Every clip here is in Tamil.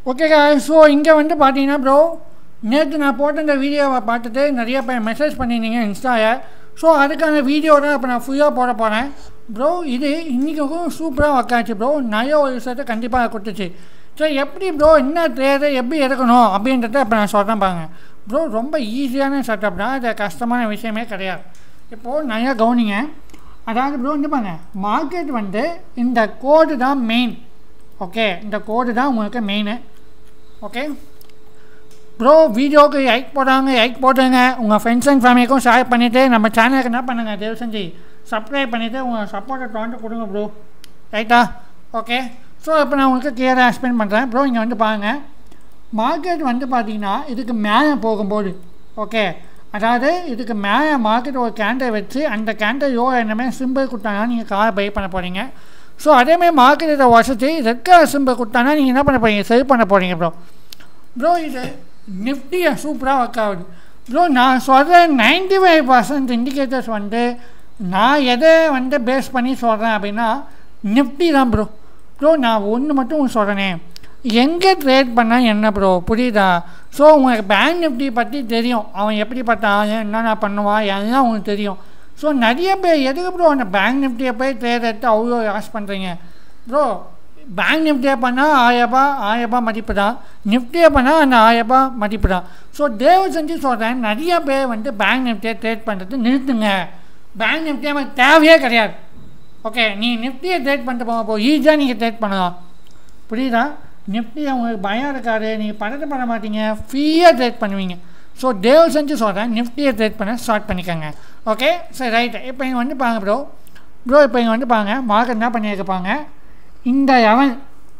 ஓகே ஸோ இங்கே வந்து பார்த்தீங்கன்னா ப்ரோ நேற்று நான் போட்ட இந்த வீடியோவை பார்த்துட்டு நிறைய பேர் மெசேஜ் பண்ணியிருந்தீங்க இன்ஸ்டாவில் ஸோ அதுக்கான வீடியோ தான் இப்போ நான் ஃபுல்லாக போட போகிறேன் ப்ரோ இது இன்றைக்கும் சூப்பராக ஒர்க் ஆச்சு ப்ரோ நிறைய ஒரு விஷயத்தை கண்டிப்பாக கொடுத்துச்சு ஸோ எப்படி ப்ரோ என்ன தேவை எப்படி எடுக்கணும் அப்படின்றத இப்போ நான் சொல்கிறேன் பாருங்க ப்ரோ ரொம்ப ஈஸியான செட்டப் தான் இது கஷ்டமான விஷயமே கிடையாது இப்போது நிறையா கவனிங்க அதாவது ப்ரோ வந்து பாருங்க மார்க்கெட் வந்து இந்த கோடு தான் மெயின் ஓகே இந்த கோடு தான் உங்களுக்கு மெயின் ஓகே ப்ரோ வீடியோவுக்கு லைக் போடுறாங்க லைக் போட்டுருங்க உங்கள் ஃப்ரெண்ட்ஸ் அண்ட் ஃபேமிலிக்கும் ஷேர் பண்ணிவிட்டு நம்ம சேனலுக்கு என்ன பண்ணுங்கள் தயவு செஞ்சு சப்ஸ்கிரைப் பண்ணிவிட்டு உங்கள் சப்போர்ட்டை தொடர்ந்து கொடுங்க ப்ரோ ரைட்டா ஓகே ஸோ இப்போ நான் உங்களுக்கு கிளியராக எக்ஸ்பிளைன் பண்ணுறேன் ப்ரோ இங்கே வந்து பாருங்கள் மார்க்கெட் வந்து பார்த்தீங்கன்னா இதுக்கு மேலே போகும்போது ஓகே அதாவது இதுக்கு மேலே மார்க்கெட் ஒரு கேண்டை வச்சு அந்த கேண்டை யோ என்னமே சிம்பிள் கொடுத்தாங்கன்னா நீங்கள் காரை பை பண்ண போகிறீங்க ஸோ அதேமாதிரி மார்க்கெட் இதை வசதி ரெட் கலர் சிம்பிள் கொடுத்தாங்கன்னா நீங்கள் என்ன பண்ண போகிறீங்க செல் பண்ண போகிறீங்க ப்ரோ ப்ரோ இது நிஃப்டியாக சூப்பராக ஒர்க் ஆகுது ப்ரோ நான் சொல்கிற நைன்டி ஃபைவ் பர்சன்ட் இண்டிகேட்டர்ஸ் வந்து நான் எதை வந்து பேஸ் பண்ணி சொல்கிறேன் அப்படின்னா நிஃப்டி தான் ப்ரோ ப்ரோ நான் ஒன்று மட்டும் சொல்கிறேனே எங்கே ட்ரேட் பண்ணால் என்ன ப்ரோ புரியுதா ஸோ உங்களுக்கு பேங்க் நிஃப்டி பற்றி தெரியும் அவன் எப்படிப்பட்ட ஆள் என்னென்ன பண்ணுவான் எல்லாம் உங்களுக்கு தெரியும் ஸோ நிறைய பேர் எதுக்கு ப்ரோ அந்த பேங்க் நிஃப்டியை போய் ட்ரேட் எடுத்து அவ்வளோ லாஸ் பண்ணுறீங்க ப்ரோ பேங்க் நிஃப்டியை பண்ணால் ஆயிரரூபா ஆயிரரூபா மதிப்பு தான் நிஃப்டியை பண்ணால் அந்த ஆயிரரூபா மதிப்பு தான் ஸோ தயவு செஞ்சு சொல்கிறேன் நிறைய பேர் வந்து பேங்க் நிஃப்டியை ட்ரேட் பண்ணுறது நிறுத்துங்க பேங்க் நிஃப்டியை நமக்கு தேவையே கிடையாது ஓகே நீ நிஃப்டியை ட்ரேட் பண்ணிட்டு போங்க போ ஈஸியாக நீங்கள் ட்ரேட் பண்ணலாம் புரியுதா நிஃப்டி உங்களுக்கு பயம் இருக்காது நீங்கள் படத்தை பண்ண மாட்டீங்க ஃப்ரீயாக ட்ரேட் பண்ணுவீங்க ஸோ தயவு செஞ்சு சொல்கிறேன் நிஃப்டியை ட்ரேட் பண்ண ஸ்டார்ட் பண்ணிக்கோங்க ஓகே சரி ரைட்டு இப்போ இங்கே வந்து பாருங்க ப்ரோ ப்ரோ இப்போ இங்கே வந்து பாருங்க மார்க்கெட் என்ன பண்ணியிருப்பாங்க இந்த எவன்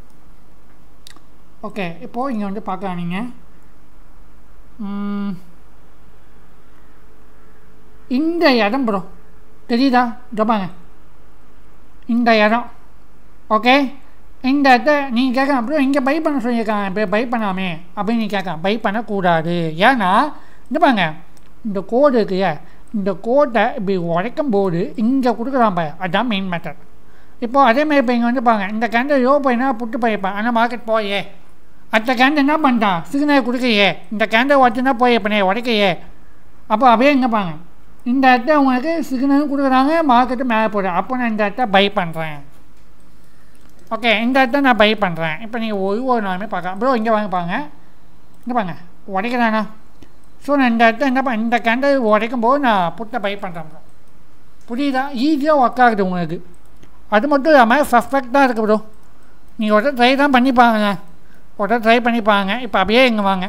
ஓகே இப்போது இங்கே வந்து பார்க்கலாம் நீங்கள் இந்த இடம் ப்ரோ தெரியுதா ஜப்பாங்க இந்த இடம் ஓகே இந்த இடத்த நீங்கள் கேட்கலாம் ப்ரோ இங்கே பை பண்ண சொல்லியிருக்காங்க இப்போ பை பண்ணாமே அப்படின்னு நீ கேட்கலாம் பை பண்ணக்கூடாது ஏன்னா இந்த பாருங்க இந்த கோடு இருக்குல்ல இந்த கோட்டை இப்படி உடைக்கும் போது இங்கே கொடுக்குறான் பாரு அதுதான் மெயின் மேட்டர் இப்போது அதேமாதிரி இப்போ இங்கே வந்து பாருங்க இந்த கேண்டல் யோ போயினா புட்டு போயிருப்பேன் ஆனால் மார்க்கெட் போயே அடுத்த கேண்டல் என்ன பண்ணிட்டான் சிக்னல் கொடுக்கையே இந்த கேண்டல் உடச்சுனா போயிருப்பனே உடைக்கையே அப்போ அப்படியே இங்கே பாருங்க இந்த இடத்த உங்களுக்கு சிக்னலும் கொடுக்குறாங்க மார்க்கெட்டு மேலே போடுறேன் அப்போ நான் இந்த இடத்த பை பண்ணுறேன் ஓகே இந்த இடத்த நான் பை பண்ணுறேன் இப்போ நீங்கள் ஒரு ஒரு நாளுமே பார்க்கலாம் ப்ரோ இங்கே வாங்க பாருங்க இங்கே பாருங்க உடைக்கிறானா ஸோ நான் இந்த இடத்த என்ன இந்த கேண்டல் உடைக்கும் போது நான் புட்டை பை பண்ணுறேன் ப்ரோ புரியுதா ஈஸியாக ஒர்க் ஆகுது உங்களுக்கு அது மட்டும் இல்லாமல் பர்ஃபெக்டாக இருக்குது ப்ரோ நீங்கள் ஒரு ட்ரை தான் பண்ணிப்பாங்க ஒரு ட்ரை பண்ணிப்பாங்க இப்போ அப்படியே இங்கே வாங்க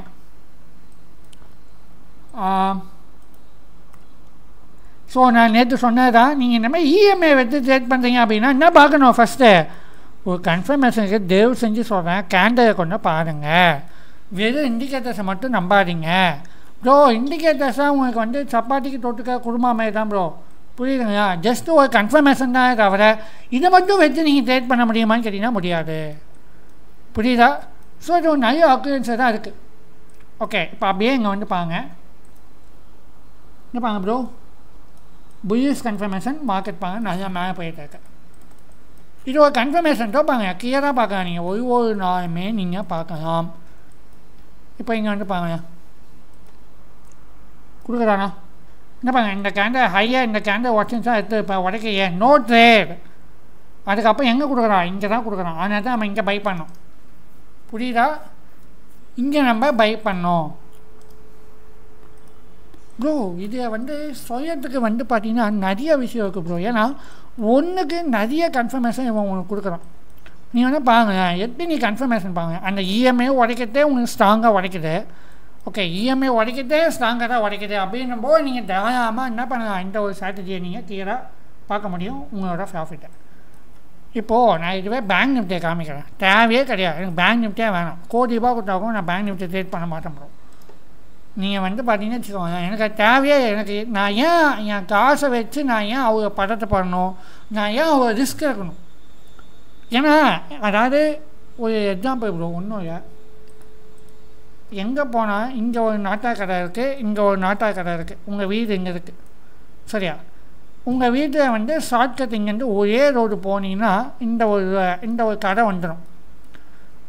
ஸோ நான் நேற்று சொன்னது தான் நீங்கள் இந்த மாதிரி இஎம்ஐ வச்சு ட்ரேட் பண்ணுறீங்க அப்படின்னா என்ன பார்க்கணும் ஃபஸ்ட்டு ஒரு கன்ஃபர்மேஷனுக்கு தேவ் செஞ்சு சொல்கிறேன் கேண்டலை கொண்டு பாருங்கள் வெறும் இண்டிகேட்டர்ஸை மட்டும் நம்பாதீங்க ப்ரோ இண்டிகேட்டர்ஸாக உங்களுக்கு வந்து சப்பாத்திக்கு தொட்டுக்க குருமா மாதிரி தான் ப்ரோ புரியுதுங்களா ஜஸ்ட் ஒரு கன்ஃபர்மேஷன் தான் தவிர இதை மட்டும் வச்சு நீங்கள் ட்ரேட் பண்ண முடியுமான்னு கேட்டிங்கன்னா முடியாது புரியுதா ஸோ இது ஒரு நிறைய அக்யூரன்ஸாக தான் இருக்குது ஓகே இப்போ அப்படியே இங்கே வந்து பாருங்க இங்கே பாருங்க ப்ரோ புல்லிஸ் கன்ஃபர்மேஷன் மார்க்கெட் பாருங்க நல்லா மேலே போயிட்டு இருக்கு இது ஒரு கன்ஃபர்மேஷன் தான் பாருங்க கிளியராக பார்க்கலாம் நீங்கள் ஒரு ஒரு நாளுமே நீங்கள் பார்க்கலாம் இப்போ இங்கே வந்து பாருங்க கொடுக்குறானா என்ன பாருங்க இந்த கேண்டை ஹையாக இந்த கேண்டை உடச்சுன்னு எடுத்து இப்போ உடைக்கையே நோ ட்ரேட் அதுக்கப்புறம் எங்கே கொடுக்குறான் இங்கே தான் கொடுக்குறான் அதனால தான் நம்ம இங்கே பை பண்ணோம் புரியுதா இங்கே நம்ம பை பண்ணோம் ப்ரோ இதை வந்து சுயத்துக்கு வந்து பார்த்தீங்கன்னா நிறைய விஷயம் இருக்குது ப்ரோ ஏன்னா ஒன்றுக்கு நிறைய கன்ஃபர்மேஷன் இவன் உங்களுக்கு கொடுக்குறான் நீ வேணால் பாருங்களேன் எப்படி நீ கன்ஃபர்மேஷன் பாருங்க அந்த இஎம்ஐ உடைக்கிறதே உங்களுக்கு ஸ்ட்ராங்காக உடைக்குது ஓகே இஎம்ஐ உடைக்கிறதே ஸ்ட்ராங்காக தான் உடைக்குது அப்படின்னும் போது நீங்கள் தாராளமாக என்ன பண்ணலாம் இந்த ஒரு ஸ்ட்ராட்டஜியை நீங்கள் கிளியராக பார்க்க முடியும் உங்களோட ப்ராஃபிட்டை இப்போது நான் இதுவே பேங்க் நிஃப்டியை காமிக்கிறேன் தேவையே கிடையாது எனக்கு பேங்க் நிஃப்டியே வேணாம் கோடி ரூபா கொடுத்தாக்கும் நான் பேங்க் நிஃப்டி ட்ரேட் பண்ண மாட்டேன் ப்ரோ நீங்கள் வந்து பார்த்தீங்கன்னு வச்சுக்கோங்க எனக்கு தேவையே எனக்கு நான் ஏன் என் காசை வச்சு நான் ஏன் அவங்க படத்தை பண்ணணும் நான் ஏன் அவங்க ரிஸ்க் எடுக்கணும் ஏன்னா அதாவது ஒரு எக்ஸாம்பிள் ப்ரோ ஒன்றும் இல்லை எங்கே போனால் இங்கே ஒரு நாட்டா கடை இருக்குது இங்கே ஒரு நாட்டா கடை இருக்குது உங்கள் வீடு இங்கே இருக்குது சரியா உங்கள் வீட்டில் வந்து ஷார்ட்கட் இங்கேருந்து ஒரே ரோடு போனீங்கன்னா இந்த ஒரு இந்த ஒரு கடை வந்துடும்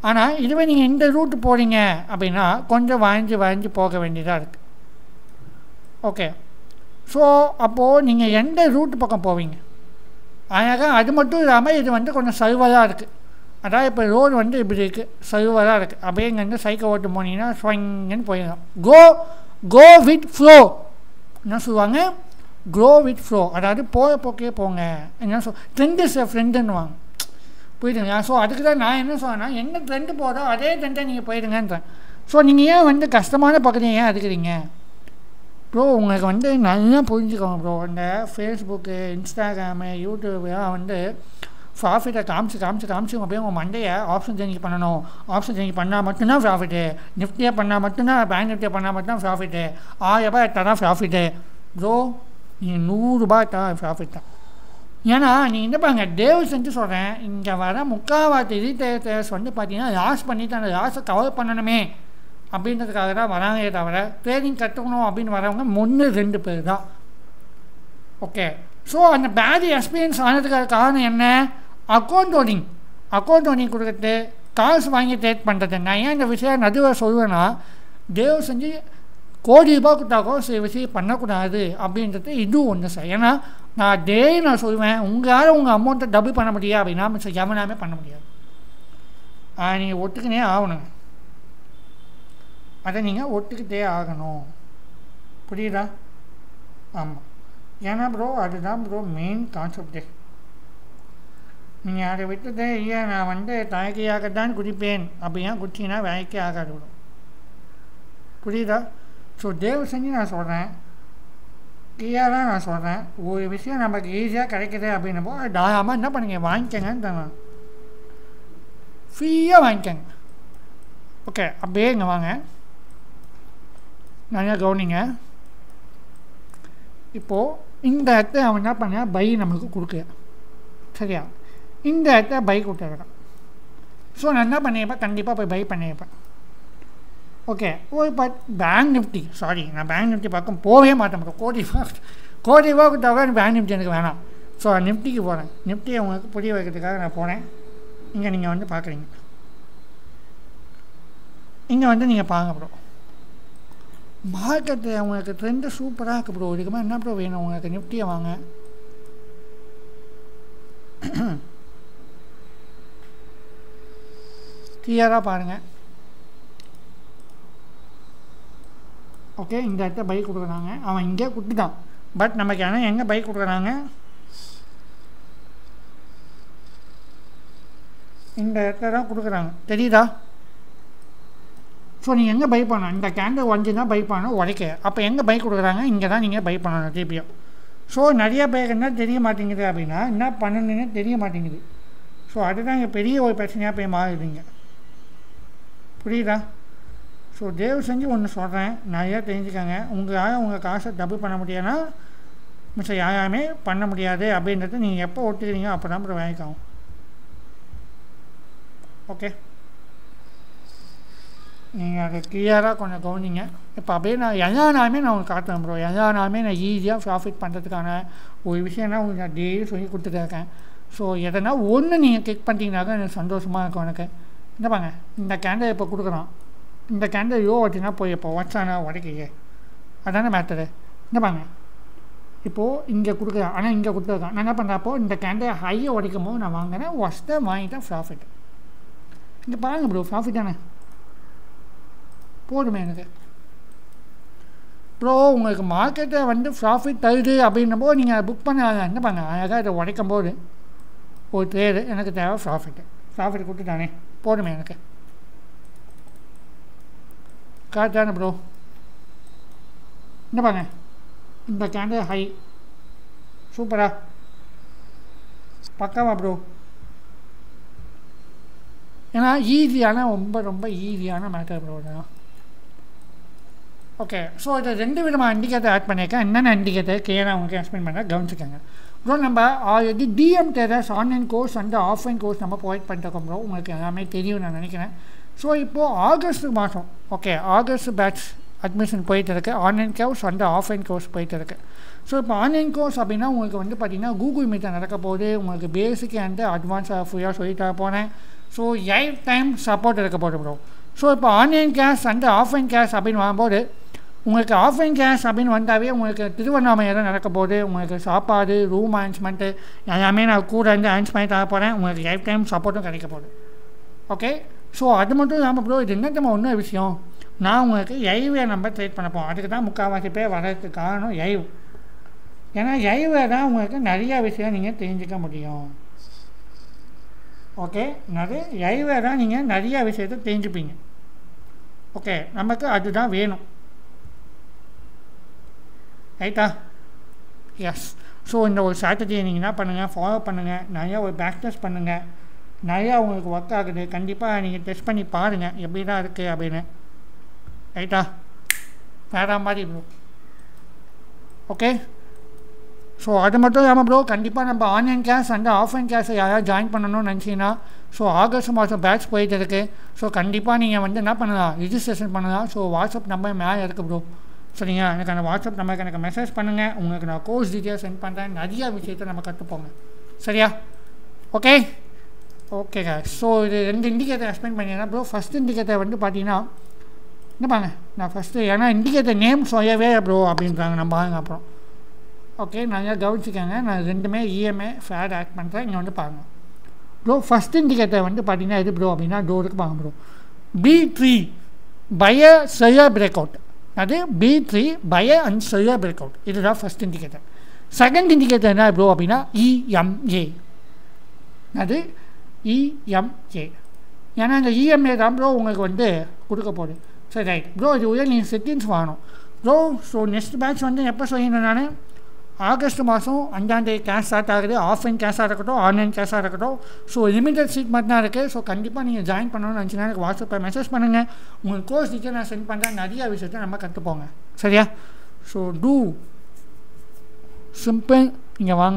ஆனால் இதுவே நீங்கள் இந்த ரூட் போகிறீங்க அப்படின்னா கொஞ்சம் வளைஞ்சு வளைஞ்சு போக வேண்டியதாக இருக்குது ஓகே ஸோ அப்போது நீங்கள் எந்த ரூட் பக்கம் போவீங்க அழகாக அது மட்டும் இல்லாமல் இது வந்து கொஞ்சம் சர்வராக இருக்குது அதாவது இப்போ ரோடு வந்து இப்படி இருக்குது சர்வராக இருக்குது அப்படியே இங்கேருந்து சைக்கிள் ஓட்டு போனீங்கன்னா ஸ்வங்கன்னு போயிடலாம் கோ கோ வித் ஃப்ளோ என்ன சொல்லுவாங்க க்ரோ வித் ஃப்ளோ அதாவது போகிற போக்கே போங்க என்ன சொல் ட்ரெண்ட் இஸ் எ ஃப்ரெண்டுன்னுவாங்க புரியுதுங்களா ஸோ அதுக்கு தான் நான் என்ன சொன்னேன்னா என்ன ட்ரெண்டு போதோ அதே ட்ரெண்டை நீங்கள் போயிடுங்கன்றேன் ஸோ நீங்கள் ஏன் வந்து கஷ்டமான பக்கத்தை ஏன் எடுக்கிறீங்க ப்ரோ உங்களுக்கு வந்து நல்லா புரிஞ்சுக்கோங்க ப்ரோ இந்த ஃபேஸ்புக்கு இன்ஸ்டாகிராமு யூடியூப்லாம் வந்து ப்ராஃபிட்டை காமிச்சு காமிச்சு காமிச்சு அப்படியே உங்கள் மண்டையை ஆப்ஷன் சேஞ்ச் பண்ணணும் ஆப்ஷன் சேஞ்ச் பண்ணால் மட்டும்தான் ப்ராஃபிட்டு நிஃப்டியாக பண்ணால் மட்டும்தான் பேங்க் நிஃப்டியாக பண்ணால் மட்டும்தான் ப்ராஃபிட்டு ஆயிரரூபா எடுத்தால் தான் ப்ராஃபிட்டு ப்ரோ நீங்கள் நூறுரூபா எடுத்தால் ப்ராஃபிட் தான் ஏன்னா நீங்கள் என்ன பாருங்க டேவ் செஞ்சு சொல்கிறேன் இங்கே வர முக்கால்வாசி ரீட்டைலர்ஸ் வந்து பார்த்தீங்கன்னா லாஸ் பண்ணிவிட்டு அந்த லாஸை கவர் பண்ணணுமே அப்படின்றதுக்காக தான் வராங்களே தவிர ட்ரேடிங் கற்றுக்கணும் அப்படின்னு வரவங்க ஒன்று ரெண்டு பேர் தான் ஓகே ஸோ அந்த பேட் எக்ஸ்பீரியன்ஸ் ஆனதுக்கான காரணம் என்ன அக்கௌண்ட் ஓடிங் அக்கௌண்ட் ஓடிங் கொடுக்குறது காசு வாங்கி ட்ரேட் பண்ணுறது நான் ஏன் இந்த விஷயம் நடுவில் சொல்லுவேன்னா தேவ் செஞ்சு கோடி ரூபாய் கொடுத்தாக்கோ சில விஷயம் பண்ணக்கூடாது அப்படின்றது இதுவும் ஒன்று சார் ஏன்னா நான் டே நான் சொல்லுவேன் உங்களால் உங்கள் அமௌண்ட்டை டபுள் பண்ண முடியாது அப்படின்னா மிச்சம் எவனாமே பண்ண முடியாது நீங்கள் ஒட்டுக்கினே ஆகணுங்க அதை நீங்கள் ஒட்டுக்கிட்டே ஆகணும் புரியுதா ஆமாம் ஏன்னா ப்ரோ அதுதான் ப்ரோ மெயின் கான்செப்டே நீங்கள் அதை விட்டுட்டு ஐயா நான் வந்து தலைக்கையாகத்தான் குடிப்பேன் அப்படின்னா குடிச்சிங்கன்னா வேலைக்கே ஆகாது ப்ரோ புரியுதா ஸோ தயவு செஞ்சு நான் சொல்கிறேன் கிளியராக நான் சொல்கிறேன் ஒரு விஷயம் நமக்கு ஈஸியாக கிடைக்குது அப்படின்னப்போ தாராளமாக என்ன பண்ணுங்க வாங்கிக்கங்கன்னு நான் ஃப்ரீயாக வாங்கிக்கங்க ஓகே அப்படியே இங்கே வாங்க நல்லா கவனிங்க இப்போது இந்த இடத்த அவன் என்ன பண்ண பை நமக்கு கொடுக்கல சரியா இந்த இடத்த பை கொடுத்துருக்கான் ஸோ நான் என்ன பண்ணியிருப்பேன் கண்டிப்பாக போய் பை பண்ணியிருப்பேன் ஓகே ஓ இப்போ பேங்க் நிஃப்டி சாரி நான் பேங்க் நிஃப்டி பார்க்க போகவே மாட்டேன் bro. கோடி ரூபா கோடி ரூபா கொடுத்தா பேங்க் நிஃப்டி எனக்கு வேணாம் ஸோ நிஃப்டிக்கு போகிறேன் நிஃப்டியை உங்களுக்கு புரிய வைக்கிறதுக்காக நான் போனேன் இங்கே நீங்கள் வந்து பார்க்குறீங்க இங்கே வந்து நீங்கள் பாருங்க ப்ரோ மார்க்கெட்டு உங்களுக்கு ட்ரெண்டு சூப்பராக இருக்குது ப்ரோ இதுக்கு மேலே என்ன ப்ரோ வேணும் உங்களுக்கு நிஃப்டியை வாங்க கிளியராக பாருங்கள் ஓகே இந்த இடத்த பைக் கொடுக்குறாங்க அவன் இங்கே கொடுத்துட்டான் பட் நமக்கு ஆனால் எங்கே பைக் கொடுக்குறாங்க இந்த இடத்துல தான் கொடுக்குறாங்க தெரியுதா ஸோ நீங்கள் எங்கே பை பண்ணணும் இந்த கேண்டில் ஒஞ்சுனா பை பண்ணணும் உடைக்க அப்போ எங்கே பை கொடுக்குறாங்க இங்கே தான் நீங்கள் பை பண்ணணும் திருப்பியும் ஸோ நிறைய பேருக்கு என்ன தெரிய மாட்டேங்குது அப்படின்னா என்ன பண்ணணுன்னு தெரிய மாட்டேங்குது ஸோ அதுதான் இங்கே பெரிய ஒரு பிரச்சனையாக போய் மாறுதுங்க புரியுதா ஸோ தயவு செஞ்சு ஒன்று சொல்கிறேன் நிறையா தெரிஞ்சுக்கங்க உங்களால் உங்கள் காசை டபுள் பண்ண முடியாதுன்னா மிச்சம் யாருமே பண்ண முடியாது அப்படின்றத நீங்கள் எப்போ ஒட்டுக்கிறீங்க அப்போ தான் அப்புறம் வேலைக்கு ஆகும் ஓகே நீங்கள் அதை கிளியராக கொஞ்சம் கவனிங்க இப்போ அப்படியே நான் எல்லா நாளுமே நான் உங்களுக்கு காட்டுறேன் ப்ரோ எல்லா நாளுமே நான் ஈஸியாக ப்ராஃபிட் பண்ணுறதுக்கான ஒரு விஷயம்னா உங்களுக்கு நான் டெய்லி சொல்லி கொடுத்துட்டு இருக்கேன் ஸோ எதனா ஒன்று நீங்கள் கிளிக் பண்ணிட்டீங்கனாக்கா எனக்கு சந்தோஷமாக இருக்கும் எனக்கு இந்த பாங்க இந்த கேண்டில் இப்போ கொடுக்குறான் இந்த கேண்டில் யோ வச்சுனா போய் இப்போ வச்சானா உடைக்கையே அதானே மேட்டரு இந்த பாங்க இப்போது இங்கே கொடுக்குறேன் ஆனால் இங்கே கொடுத்துருக்கான் நான் என்ன பண்ணுறப்போ இந்த கேண்டில் ஹையை உடைக்கும் போது நான் வாங்கினேன் ஒஸ்ட்டை வாங்கிட்டேன் ப்ராஃபிட் இங்கே பாருங்கள் ப்ரோ ப்ராஃபிட் தானே போதுமே எனக்கு ப்ரோ உங்களுக்கு மார்க்கெட்டை வந்து ப்ராஃபிட் தருது அப்படின்னும் போது நீங்கள் புக் பண்ண என்ன பண்ண அழகாக இதை உடைக்கும் போது ஒரு ட்ரேடு எனக்கு தேவை ப்ராஃபிட்டு ப்ராஃபிட் கொடுத்துட்டானே போதுமே எனக்கு கரெக்ட் தானே ப்ரோ என்ன பாங்க இந்த கேண்டில் ஹை சூப்பரா பக்காவா ப்ரோ ஏன்னா ஈஸியான ரொம்ப ரொம்ப ஈஸியான மேட்டர் ப்ரோ தான் ஓகே ஸோ இது ரெண்டு விதமாக இண்டிகேட்டர் ஆட் பண்ணியிருக்கேன் என்னென்ன இண்டிகேட்டர் கிளியராக உங்களுக்கு எக்ஸ்பிளைன் பண்ண கவனிச்சுக்கோங்க ப்ரோ நம்ம ஆல்ரெடி டிஎம் டெரஸ் online course and offline course நம்ம ப்ரொவைட் பண்ணிருக்கோம் ப்ரோ உங்களுக்கு எல்லாமே தெரியும் நான் நினைக்கிறேன் ஸோ இப்போது ஆகஸ்ட் மாதம் ஓகே ஆகஸ்ட் பேட்ச் அட்மிஷன் போயிட்டு இருக்கு online course and offline course போயிட்டு இருக்கு ஸோ இப்போ ஆன்லைன் கோர்ஸ் அப்படின்னா உங்களுக்கு வந்து பார்த்திங்கன்னா கூகுள் மீட்டில் நடக்க போகுது உங்களுக்கு பேசிக் அண்ட் அட்வான்ஸாக ஃபுல்லாக சொல்லி தர போகிறேன் ஸோ லைஃப் டைம் சப்போர்ட் இருக்க போகுது ப்ரோ ஸோ இப்போ online class and offline class அப்படின்னு வரும்போது உங்களுக்கு ஆஃப்லைன் கிளாஸ் அப்படின்னு வந்தாவே உங்களுக்கு திருவண்ணாமலையில் நடக்க போகுது உங்களுக்கு சாப்பாடு ரூம் அரேஞ்ச்மெண்ட்டு எல்லாமே நான் கூட இருந்து அரேஞ்ச் பண்ணி தர போகிறேன் உங்களுக்கு லைஃப் டைம் சப்போர்ட்டும் கிடைக்க போகுது ஓகே ஸோ அது மட்டும் இல்லாமல் ப்ரோ இது என்ன நம்ம ஒன்றும் விஷயம் நான் உங்களுக்கு லைவே நம்பர் ட்ரேட் பண்ண போகிறேன் அதுக்கு தான் முக்கால்வாசி பேர் வர்றதுக்கு காரணம் லைவ் ஏன்னா லைவில் தான் உங்களுக்கு நிறையா விஷயம் நீங்கள் தெரிஞ்சுக்க முடியும் ஓகே நிறைய லைவில் தான் நீங்கள் நிறையா விஷயத்தை தெரிஞ்சுப்பீங்க ஓகே நமக்கு அதுதான் வேணும் ரைட்டா எஸ் ஸோ இந்த ஒரு ஸ்ட்ராட்டஜியை நீங்கள் என்ன பண்ணுங்கள் ஃபாலோ பண்ணுங்கள் நிறையா ஒரு ப்ராக்டிஸ் பண்ணுங்கள் நிறையா உங்களுக்கு ஒர்க் ஆகுது கண்டிப்பாக நீங்கள் டெஸ்ட் பண்ணி பாருங்கள் எப்படி தான் இருக்குது அப்படின்னு ரைட்டா வேற மாதிரி ப்ரோ ஓகே ஸோ அது மட்டும் இல்லாமல் ப்ரோ கண்டிப்பாக நம்ம ஆன்லைன் கிளாஸ் அண்ட் ஆஃப்லைன் கிளாஸை யாராவது ஜாயின் பண்ணணும்னு நினச்சிங்கன்னா ஸோ ஆகஸ்ட் மாதம் பேட்ச் போயிட்டு இருக்கு ஸோ கண்டிப்பாக நீங்கள் வந்து என்ன பண்ணலாம் ரிஜிஸ்ட்ரேஷன் பண்ணலாம் ஸோ வாட்ஸ்அப் நம்பர் மேலே இருக்குது ப்ரோ சரிங்க எனக்கு அந்த வாட்ஸ்அப் நம்பருக்கு எனக்கு மெசேஜ் பண்ணுங்கள் உங்களுக்கு நான் கோர்ஸ் டீட்டெயில்ஸ் சென்ட் பண்ணுறேன் நிறைய விஷயத்தை நம்ம கற்றுப்போங்க சரியா ஓகே ஓகேங்க ஸோ இது ரெண்டு இண்டிகேட்டர் எக்ஸ்பிளைன் பண்ணிடுறேன் ப்ரோ ஃபஸ்ட் இண்டிகேட்டர் வந்து பார்த்தீங்கன்னா என்ன பாங்க நான் ஃபஸ்ட்டு ஏன்னா இண்டிகேட்டர் நேம் சொல்லவே ப்ரோ அப்படின்றாங்க நம்ம பாருங்க அப்புறம் ஓகே நல்லா கவனிச்சிக்கோங்க நான் ரெண்டுமே இஎம்ஐ ஃபேட் ஆட் பண்ணுறேன் இங்கே வந்து பாருங்கள் ப்ரோ ஃபஸ்ட் இண்டிகேட்டர் வந்து பார்த்தீங்கன்னா எது ப்ரோ அப்படின்னா டோருக்கு பாருங்க ப்ரோ பி த்ரீ பய செய பிரேக் அவுட் அது பி த்ரீ பய அண்ட் செய பிரேக் அவுட் இதுதான் ஃபஸ்ட் இண்டிகேட்டர் செகண்ட் இண்டிகேட்டர் என்ன ப்ரோ அப்படின்னா இஎம்ஏ அது இஎம்ஏ ஏன்னா இந்த இஎம்ஏ தான் ப்ரோ உங்களுக்கு வந்து கொடுக்க போகுது சரி ரைட் ப்ரோ இது உள்ள நீங்கள் செட்டிங்ஸ் வாங்கணும் ப்ரோ ஸோ நெக்ஸ்ட் பேட்ச் வந்து எப்போ சொல்லியிருந்தேன் நான் ஆகஸ்ட் மாதம் அஞ்சாம் தேதி கேஷ் ஸ்டார்ட் ஆகுது ஆஃப்லைன் கேஷாக இருக்கட்டும் ஆன்லைன் கேஷாக இருக்கட்டும் ஸோ லிமிடெட் சீட் மட்டும் தான் இருக்குது ஸோ கண்டிப்பாக நீங்கள் ஜாயின் பண்ணணும்னு நினச்சினா எனக்கு வாட்ஸ்அப்பில் மெசேஜ் பண்ணுங்கள் உங்களுக்கு கோர்ஸ் டீச்சர் நான் சென்ட் பண்ணுறேன் நிறைய விஷயத்தை நம்ம கற்றுப்போங்க சரியா ஸோ டூ சிம்பிள் இங்கே வாங்க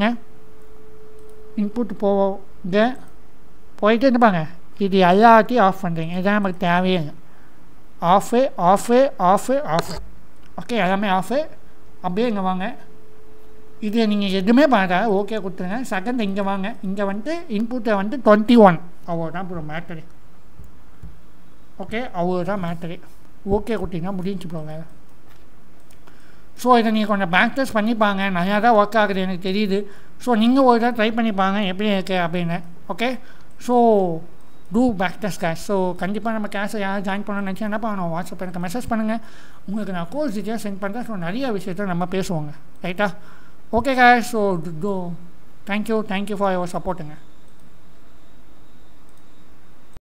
இன்புட் போங்க போயிட்டு இருப்பாங்க இது எல்லாத்தையும் ஆஃப் பண்ணுறீங்க இதுதான் நமக்கு தேவையே இல்லை off off off off okay எல்லாமே ஆஃபு அப்படியே இங்கே வாங்க இது நீங்கள் எதுவுமே பண்ணாத ஓகே கொடுத்துருங்க செகண்ட் இங்கே வாங்க இங்கே வந்துட்டு இன்புட்டை வந்து டுவெண்ட்டி ஒன் அவ்வளோ தான் ப்ரோ மேட்டரு ஓகே அவ்வளோ தான் மேட்டரு ஓகே கொடுத்தீங்கன்னா முடிஞ்சு ப்ரோ வேறு ஸோ இதை நீங்கள் கொஞ்சம் ப்ராக்டிஸ் பண்ணிப்பாங்க நிறையா தான் ஒர்க் ஆகுது எனக்கு தெரியுது ஸோ நீங்கள் ஒரு தடவை ட்ரை பண்ணிப்பாங்க எப்படி இருக்குது அப்படின்னு okay so do practice cash so கண்டிப்பாக நம்ம கேஷை யாரும் ஜாயின் பண்ணணும்னு நினச்சா என்ன பண்ணணும் வாட்ஸ்அப் எனக்கு மெசேஜ் பண்ணுங்கள் உங்களுக்கு நான் கோர்ஸ் டீட்டெயில்ஸ் சென்ட் பண்ணுறேன் ஸோ நிறைய விஷயத்த நம்ம பேசுவோங்க ரைட்டா okay cash so do thank you thank you for your சப்போர்ட்டுங்க